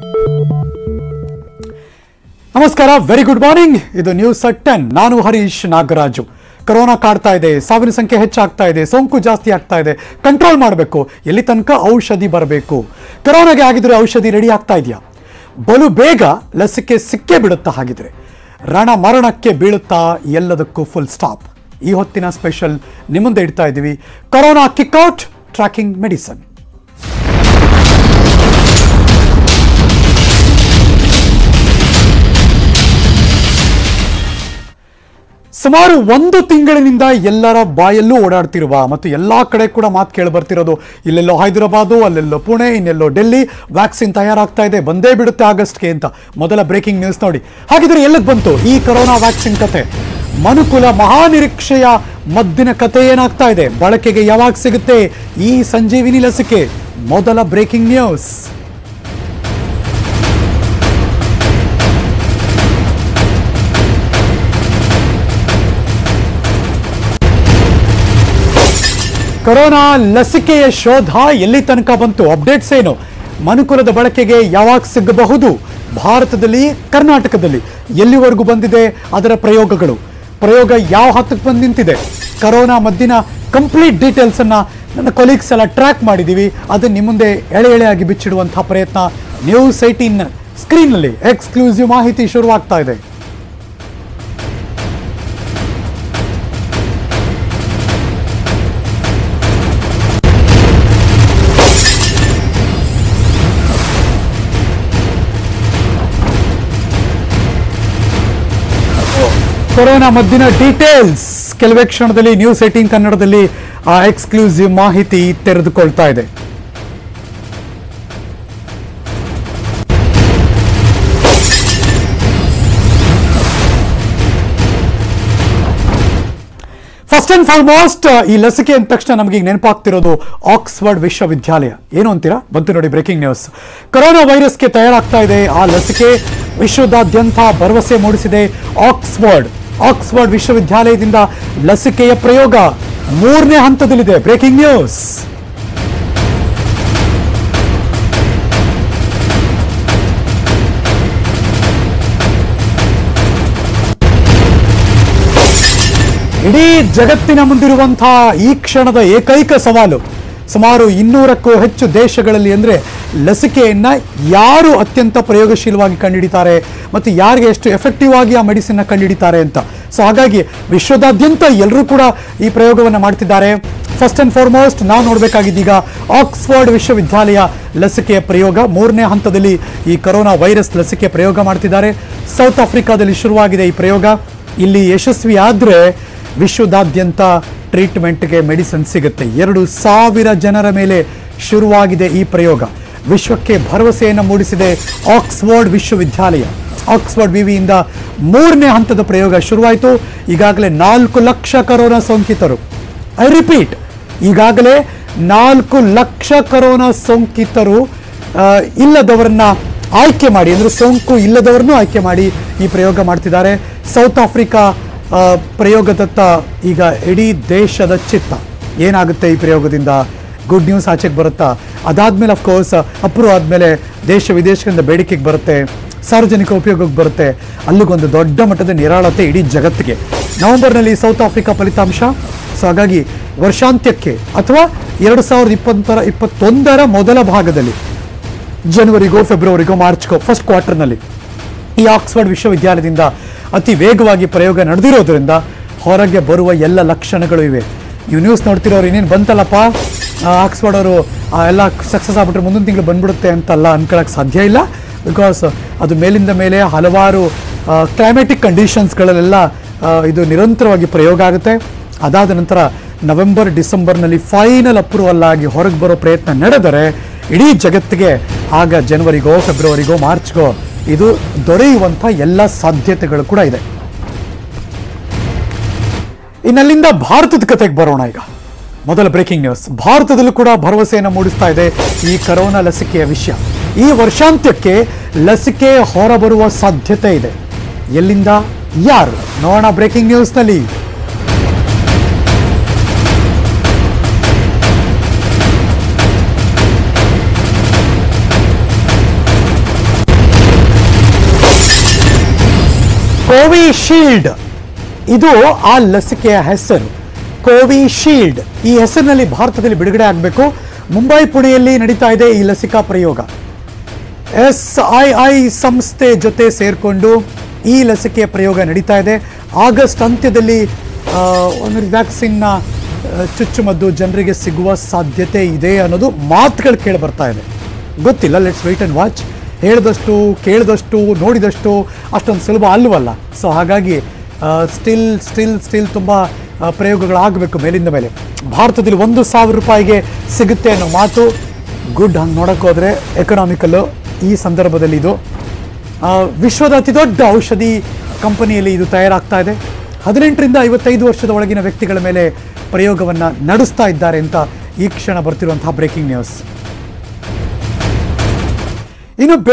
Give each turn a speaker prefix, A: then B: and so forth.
A: ನಮಸ್ಕಾರ very good morning ಇದು news ten ನಾನು ಹರೀಶ್ ನಾಗರಾಜು ಕೊರೋನಾ ಕಾಡ್ತಾ ಇದೆ ಸಾವಿನ ಸಂಖ್ಯೆ ಹೆಚ್ಚಾಗ್ತಾ ಇದೆ ಸೋಂಕು ಜಾಸ್ತಿ ಆಗ್ತಾ ಇದೆ ಕಂಟ್ರೋಲ್ ಮಾಡಬೇಕು ಎಲ್ಲಿ ತನಕ ಔಷಧಿ ಬರಬೇಕು ಕೊರೋನಾಗೆ ಆಗಿದ್ರೆ ಔಷಧಿ ರೆಡಿ ಆಗ್ತಾ ಇದೆಯಾ ಬಲು ಬೇಗ ಲಸಿಕೆ ಸಿಕ್ಕೇ ಬಿಡುತ್ತಾ ಹಾಗಿದ್ರೆ ರಣ ಮರಣಕ್ಕೆ ಬೀಳುತ್ತಾ ಎಲ್ಲದಕ್ಕೂ ಫುಲ್ ಸ್ಟಾಪ್ ಈ ಹೊತ್ತಿನ ಸ್ಪೆಷಲ್ ನಿಮ್ಮಂದೆ ಇಡ್ತಾ ಇದ್ದೀವಿ ಕೊರೋನಾ ಕಿಕ್ಔಟ್ ಟ್ರ್ಯಾಕಿಂಗ್ ಮೆಡಿಸನ್ ಸುಮಾರು ಒಂದು ತಿಂಗಳಿನಿಂದ ಎಲ್ಲರ ಬಾಯಲ್ಲೂ ಓಡಾಡ್ತಿರುವ ಮತ್ತು ಎಲ್ಲಾ ಕಡೆ ಕೂಡ ಮಾತು ಕೇಳಿ ಬರ್ತಿರೋದು ಇಲ್ಲೆಲ್ಲೋ ಹೈದರಾಬಾದು ಅಲ್ಲೆಲ್ಲೋ ಪುಣೆ ಇನ್ನೆಲ್ಲೋ ಡೆಲ್ಲಿ ವ್ಯಾಕ್ಸಿನ್ ತಯಾರಾಗ್ತಾ ಇದೆ ಬಂದೇ ಬಿಡುತ್ತೆ ಆಗಸ್ಟ್ಗೆ ಅಂತ ಮೊದಲ ಬ್ರೇಕಿಂಗ್ ನ್ಯೂಸ್ ನೋಡಿ ಹಾಗಿದ್ರೆ ಎಲ್ಲಿಗೆ ಬಂತು ಈ ಕೊರೋನಾ ವ್ಯಾಕ್ಸಿನ್ ಕತೆ ಮನುಕುಲ ಮಹಾನಿರೀಕ್ಷೆಯ ಮದ್ದಿನ ಕತೆ ಏನಾಗ್ತಾ ಇದೆ ಬಳಕೆಗೆ ಯಾವಾಗ ಸಿಗುತ್ತೆ ಈ ಸಂಜೀವಿನಿ ಲಸಿಕೆ ಮೊದಲ ಬ್ರೇಕಿಂಗ್ ನ್ಯೂಸ್ ಕೊರೋನಾ ಲಸಿಕೆಯ ಶೋಧ ಎಲ್ಲಿ ತನಕ ಬಂತು ಅಪ್ಡೇಟ್ಸ್ ಏನು ಮನುಕುಲದ ಬಳಕೆಗೆ ಯಾವಾಗ ಸಿಗಬಹುದು ಭಾರತದಲ್ಲಿ ಕರ್ನಾಟಕದಲ್ಲಿ ಎಲ್ಲಿವರೆಗೂ ಬಂದಿದೆ ಅದರ ಪ್ರಯೋಗಗಳು ಪ್ರಯೋಗ ಯಾವ ಹತ್ತಕ್ಕೆ ಬಂದು ನಿಂತಿದೆ ಕೊರೋನಾ ಮದ್ದಿನ ಕಂಪ್ಲೀಟ್ ಡೀಟೇಲ್ಸ್ ಅನ್ನ ನನ್ನ ಕೊಲೀಗ್ಸ್ ಎಲ್ಲ ಟ್ರ್ಯಾಕ್ ಮಾಡಿದ್ದೀವಿ ಅದನ್ನ ನಿಮ್ಮ ಮುಂದೆ ಎಳೆ ಎಳೆಯಾಗಿ ಬಿಚ್ಚಿಡುವಂತಹ ಪ್ರಯತ್ನ ನ್ಯೂಸ್ ಏಟೀನ್ ಸ್ಕ್ರೀನ್ನಲ್ಲಿ ಎಕ್ಸ್ಕ್ಲೂಸಿವ್ ಮಾಹಿತಿ ಶುರುವಾಗ್ತಾ ಇದೆ ಕೊರೋನಾ ಮದ್ದಿನ ಡೀಟೇಲ್ಸ್ ಕೆಲವೇ ಕ್ಷಣದಲ್ಲಿ ನ್ಯೂಸ್ ಏಟೀನ್ ಕನ್ನಡದಲ್ಲಿ ಆ ಎಕ್ಸ್ಕ್ಲೂಸಿವ್ ಮಾಹಿತಿ ತೆರೆದುಕೊಳ್ತಾ ಇದೆ ಫಸ್ಟ್ ಅಂಡ್ ಫಾರ್ಮೋಸ್ಟ್ ಈ ಲಸಿಕೆ ಅಂದ ತಕ್ಷಣ ನಮಗೆ ಈಗ ನೆನಪಾಗ್ತಿರೋದು ಆಕ್ಸ್ಫರ್ಡ್ ವಿಶ್ವವಿದ್ಯಾಲಯ ಏನು ಅಂತೀರಾ ಬಂತು ನೋಡಿ ಬ್ರೇಕಿಂಗ್ ನ್ಯೂಸ್ ಕೊರೋನಾ ವೈರಸ್ಗೆ ತಯಾರಾಗ್ತಾ ಇದೆ ಆ ಲಸಿಕೆ ವಿಶ್ವದಾದ್ಯಂತ ಭರವಸೆ ಮೂಡಿಸಿದೆ ಆಕ್ಸ್ಫರ್ಡ್ ಆಕ್ಸ್ಫರ್ಡ್ ವಿಶ್ವವಿದ್ಯಾಲಯದಿಂದ ಲಸಿಕೆಯ ಪ್ರಯೋಗ ಮೂರನೇ ಹಂತದಲ್ಲಿದೆ ಬ್ರೇಕಿಂಗ್ ನ್ಯೂಸ್ ಇಡೀ ಜಗತ್ತಿನ ಮುಂದಿರುವಂತಹ ಈ ಕ್ಷಣದ ಏಕೈಕ ಸವಾಲು ಸುಮಾರು ಇನ್ನೂರಕ್ಕೂ ಹೆಚ್ಚು ದೇಶಗಳಲ್ಲಿ ಅಂದರೆ ಲಸಿಕೆಯನ್ನ ಯಾರು ಅತ್ಯಂತ ಪ್ರಯೋಗಶೀಲವಾಗಿ ಕಂಡುಹಿಡಿತಾರೆ ಮತ್ತು ಯಾರಿಗೆ ಎಷ್ಟು ಎಫೆಕ್ಟಿವ್ ಆಗಿ ಆ ಮೆಡಿಸಿನ್ನ ಕಂಡುಹಿಡಿತಾರೆ ಅಂತ ಸೊ ಹಾಗಾಗಿ ವಿಶ್ವದಾದ್ಯಂತ ಎಲ್ಲರೂ ಕೂಡ ಈ ಪ್ರಯೋಗವನ್ನು ಮಾಡ್ತಿದ್ದಾರೆ ಫಸ್ಟ್ ಅಂಡ್ ಫಾರ್ಮೋಸ್ಟ್ ನಾವು ನೋಡಬೇಕಾಗಿದ್ದೀಗ ಆಕ್ಸ್ಫರ್ಡ್ ವಿಶ್ವವಿದ್ಯಾಲಯ ಲಸಿಕೆಯ ಪ್ರಯೋಗ ಮೂರನೇ ಹಂತದಲ್ಲಿ ಈ ಕೊರೋನಾ ವೈರಸ್ ಲಸಿಕೆ ಪ್ರಯೋಗ ಮಾಡ್ತಿದ್ದಾರೆ ಸೌತ್ ಆಫ್ರಿಕಾದಲ್ಲಿ ಶುರುವಾಗಿದೆ ಈ ಪ್ರಯೋಗ ಇಲ್ಲಿ ಯಶಸ್ವಿ ಆದರೆ ವಿಶ್ವದಾದ್ಯಂತ ಟ್ರೀಟ್ಮೆಂಟ್ಗೆ ಮೆಡಿಸಿನ್ ಸಿಗುತ್ತೆ ಎರಡು ಸಾವಿರ ಜನರ ಮೇಲೆ ಶುರುವಾಗಿದೆ ಈ ಪ್ರಯೋಗ ವಿಶ್ವಕ್ಕೆ ಭರವಸೆಯನ್ನು ಮೂಡಿಸಿದೆ ಆಕ್ಸ್ಫರ್ಡ್ ವಿಶ್ವವಿದ್ಯಾಲಯ ಆಕ್ಸ್ಫರ್ಡ್ ವಿವಿಯಿಂದ ಮೂರನೇ ಹಂತದ ಪ್ರಯೋಗ ಶುರುವಾಯಿತು ಈಗಾಗಲೇ ನಾಲ್ಕು ಲಕ್ಷ ಕರೋನಾ ಸೋಂಕಿತರು ಐ ರಿಪೀಟ್ ಈಗಾಗಲೇ ನಾಲ್ಕು ಲಕ್ಷ ಕರೋನಾ ಸೋಂಕಿತರು ಆ, ಇಲ್ಲದವರನ್ನ ಆಯ್ಕೆ ಮಾಡಿ ಅಂದರೆ ಸೋಂಕು ಇಲ್ಲದವರನ್ನು ಆಯ್ಕೆ ಮಾಡಿ ಈ ಪ್ರಯೋಗ ಮಾಡ್ತಿದ್ದಾರೆ ಸೌತ್ ಆಫ್ರಿಕಾ ಆ, ಪ್ರಯೋಗದತ್ತ ಈಗ ಇಡೀ ದೇಶದ ಚಿತ್ತ ಏನಾಗುತ್ತೆ ಈ ಪ್ರಯೋಗದಿಂದ ಗುಡ್ ನ್ಯೂಸ್ ಆಚೆಗೆ ಬರುತ್ತಾ ಅದಾದ್ಮೇಲೆ ಅಫ್ಕೋರ್ಸ್ ಅಪ್ರೂವ್ ಆದಮೇಲೆ ದೇಶ ವಿದೇಶಗಳಿಂದ ಬೇಡಿಕೆಗೆ ಬರುತ್ತೆ ಸಾರ್ವಜನಿಕ ಉಪಯೋಗಕ್ಕೆ ಬರುತ್ತೆ ಅಲ್ಲಿಗೊಂದು ದೊಡ್ಡ ಮಟ್ಟದ ನಿರಾಳತೆ ಇಡೀ ಜಗತ್ತಿಗೆ ನವೆಂಬರ್ನಲ್ಲಿ ಸೌತ್ ಆಫ್ರಿಕಾ ಫಲಿತಾಂಶ ಸೊ ಹಾಗಾಗಿ ವರ್ಷಾಂತ್ಯಕ್ಕೆ ಅಥವಾ ಎರಡು ಸಾವಿರದ ಇಪ್ಪತ್ತರ ಇಪ್ಪತ್ತೊಂದರ ಮೊದಲ ಭಾಗದಲ್ಲಿ ಜನವರಿಗೋ ಫೆಬ್ರವರಿಗೋ ಮಾರ್ಚ್ಗೋ ಫಸ್ಟ್ ಕ್ವಾರ್ಟರ್ನಲ್ಲಿ ಈ ಆಕ್ಸ್ಫರ್ಡ್ ವಿಶ್ವವಿದ್ಯಾಲಯದಿಂದ ಅತಿ ವೇಗವಾಗಿ ಪ್ರಯೋಗ ನಡೆದಿರೋದ್ರಿಂದ ಹೊರಗೆ ಬರುವ ಎಲ್ಲ ಲಕ್ಷಣಗಳು ಇವೆ ನೀವು ನ್ಯೂಸ್ ನೋಡ್ತಿರೋರು ಇನ್ನೇನು ಬಂತಲ್ಲಪ್ಪ ಆ, ಆಕ್ಸ್ಫರ್ಡ್ ಅವರು ಆ, ಎಲ್ಲ ಸಕ್ಸಸ್ ಆಗ್ಬಿಟ್ರೆ ಮುಂದಿನ ತಿಂಗಳು ಬಂದ್ಬಿಡುತ್ತೆ ಅಂತಲ್ಲ ಅನ್ಕೊಳಕ್ಕೆ ಸಾಧ್ಯ ಇಲ್ಲ ಬಿಕಾಸ್ ಅದು ಮೇಲಿಂದ ಮೇಲೆ ಹಲವಾರು ಕ್ಲೈಮೆಟಿಕ್ ಕಂಡೀಷನ್ಸ್ಗಳಲ್ಲೆಲ್ಲ ಇದು ನಿರಂತರವಾಗಿ ಪ್ರಯೋಗ ಆಗುತ್ತೆ ಅದಾದ ನಂತರ ನವೆಂಬರ್ ಡಿಸೆಂಬರ್ನಲ್ಲಿ ಫೈನಲ್ ಅಪ್ರೂವಲ್ ಆಗಿ ಹೊರಗೆ ಬರೋ ಪ್ರಯತ್ನ ನಡೆದರೆ ಇಡೀ ಜಗತ್ತಿಗೆ ಆಗ ಜನವರಿಗೋ ಫೆಬ್ರವರಿಗೋ ಮಾರ್ಚ್ಗೋ ಇದು ದೊರೆಯುವಂಥ ಎಲ್ಲ ಸಾಧ್ಯತೆಗಳು ಕೂಡ ಇದೆ ಇನ್ನಲ್ಲಿಂದ ಭಾರತದ ಕತೆಗೆ ಬರೋಣ ಈಗ ಮೊದಲ ಬ್ರೇಕಿಂಗ್ ನ್ಯೂಸ್ ಭಾರತದಲ್ಲೂ ಕೂಡ ಭರವಸೆಯನ್ನು ಮೂಡಿಸ್ತಾ ಇದೆ ಈ ಕರೋನಾ ಲಸಿಕೆಯ ವಿಷಯ ಈ ವರ್ಷಾಂತ್ಯಕ್ಕೆ ಲಸಿಕೆ ಹೊರಬರುವ ಸಾಧ್ಯತೆ ಇದೆ ಎಲ್ಲಿಂದ ಯಾರು ನೋಡೋಣ ಬ್ರೇಕಿಂಗ್ ನ್ಯೂಸ್ನಲ್ಲಿ ಕೋವಿಶೀಲ್ಡ್ ಇದು ಆ ಲಸಿಕೆಯ ಹೆಸರು ಕೋವಿಶೀಲ್ಡ್ ಈ ಹೆಸರಿನಲ್ಲಿ ಭಾರತದಲ್ಲಿ ಬಿಡುಗಡೆ ಆಗಬೇಕು ಮುಂಬೈ ಪುಣೆಯಲ್ಲಿ ನಡೀತಾ ಇದೆ ಈ ಲಸಿಕಾ ಪ್ರಯೋಗ ಎಸ್ ಐ ಐ ಸಂಸ್ಥೆ ಜೊತೆ ಸೇರಿಕೊಂಡು ಈ ಲಸಿಕೆಯ ಪ್ರಯೋಗ ನಡೀತಾ ಇದೆ ಆಗಸ್ಟ್ ಅಂತ್ಯದಲ್ಲಿ ಆ, ಒಂದು ವ್ಯಾಕ್ಸಿನ್ನ ಆ, ಚುಚ್ಚುಮದ್ದು ಜನರಿಗೆ ಸಿಗುವ ಸಾಧ್ಯತೆ ಇದೆ ಅನ್ನೋದು ಮಾತುಗಳು ಕೇಳಿ ಬರ್ತಾ ಇದೆ ಗೊತ್ತಿಲ್ಲ ಲೆಟ್ಸ್ ವೆಯ್ಟ್ ಆ್ಯಂಡ್ ವಾಚ್ ಹೇಳಿದಷ್ಟು ಕೇಳಿದಷ್ಟು ನೋಡಿದಷ್ಟು ಅಷ್ಟೊಂದು ಸುಲಭ ಅಲ್ವಲ್ಲ ಸೊ ಹಾಗಾಗಿ ಸ್ಟಿಲ್ ಸ್ಟಿಲ್ ಸ್ಟಿಲ್ ತುಂಬ ಪ್ರಯೋಗಗಳಾಗಬೇಕು ಮೇಲಿಂದ ಮೇಲೆ ಭಾರತದಲ್ಲಿ ಒಂದು ಸಾವಿರ ರೂಪಾಯಿಗೆ ಸಿಗುತ್ತೆ ಅನ್ನೋ ಮಾತು ಗುಡ್ ಹಂಗೆ ನೋಡೋಕೆ ಹೋದರೆ ಎಕನಾಮಿಕಲ್ಲು ಈ ಸಂದರ್ಭದಲ್ಲಿ ಇದು ಆ, ವಿಶ್ವದ ಅತಿ ದೊಡ್ಡ ಔಷಧಿ ಕಂಪನಿಯಲ್ಲಿ ಇದು ತಯಾರಾಗ್ತಾ ಇದೆ ಹದಿನೆಂಟರಿಂದ ಐವತ್ತೈದು ವರ್ಷದ ಒಳಗಿನ ವ್ಯಕ್ತಿಗಳ ಮೇಲೆ ಪ್ರಯೋಗವನ್ನು ನಡೆಸ್ತಾ ಇದ್ದಾರೆ ಅಂತ ಈ ಕ್ಷಣ ಬರ್ತಿರುವಂತಹ ಬ್ರೇಕಿಂಗ್ ನ್ಯೂಸ್ ಇನ್ನು ಬೆ-